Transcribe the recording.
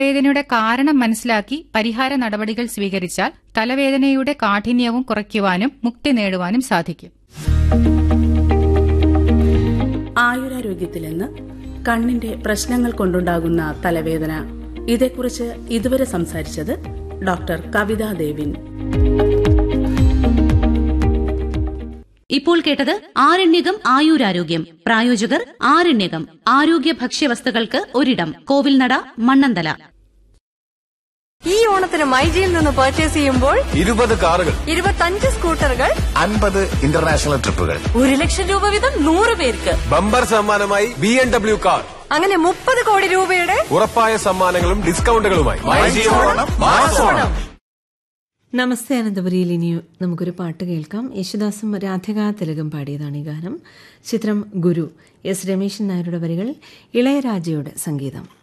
വേദനയുടെ കാരണം മനസ്സിലാക്കി പരിഹാര നടപടികൾ സ്വീകരിച്ചാൽ തലവേദനയുടെ കാഠിന്യവും കുറയ്ക്കുവാനും മുക്തി നേടുവാനും സാധിക്കും ആയുരാരോഗ്യത്തിൽ നിന്ന് കണ്ണിന്റെ പ്രശ്നങ്ങൾ കൊണ്ടുണ്ടാകുന്ന തലവേദന ഇതേക്കുറിച്ച് ഇതുവരെ സംസാരിച്ചത് ഡോക്ടർ കവിതാ ദേവിൻ ഇപ്പോൾ കേട്ടത് ആരണ്യകം ആയുരാരോഗ്യം പ്രായോജകർ ആരണ്യകം ആരോഗ്യ ഭക്ഷ്യവസ്തുക്കൾക്ക് ഒരിടം കോവിൽനട മണ്ണന്തല ഈ ഓണത്തിന് മൈജിയിൽ നിന്ന് പർച്ചേസ് ചെയ്യുമ്പോൾ ഇരുപത് കാറുകൾ ഇരുപത്തഞ്ച് സ്കൂട്ടറുകൾ അൻപത് ഇന്റർനാഷണൽ ട്രിപ്പുകൾ ഒരു ലക്ഷം രൂപ വീതം നൂറ് പേർക്ക് ബമ്പർ സമ്മാനമായി ബി എം ഡബ്ല്യു കാർ അങ്ങനെ മുപ്പത് കോടി രൂപയുടെ ഉറപ്പായ സമ്മാനങ്ങളും ഡിസ്കൗണ്ടുകളുമായി നമസ്തേ അനന്തപുരിയിൽ ഇനി നമുക്കൊരു പാട്ട് കേൾക്കാം യേശുദാസും രാധിക തിലകം പാടിയതാണ് ഈ ഗാനം ചിത്രം ഗുരു എസ് രമേശൻ നായരുടെ വരികൾ ഇളയരാജയുടെ സംഗീതം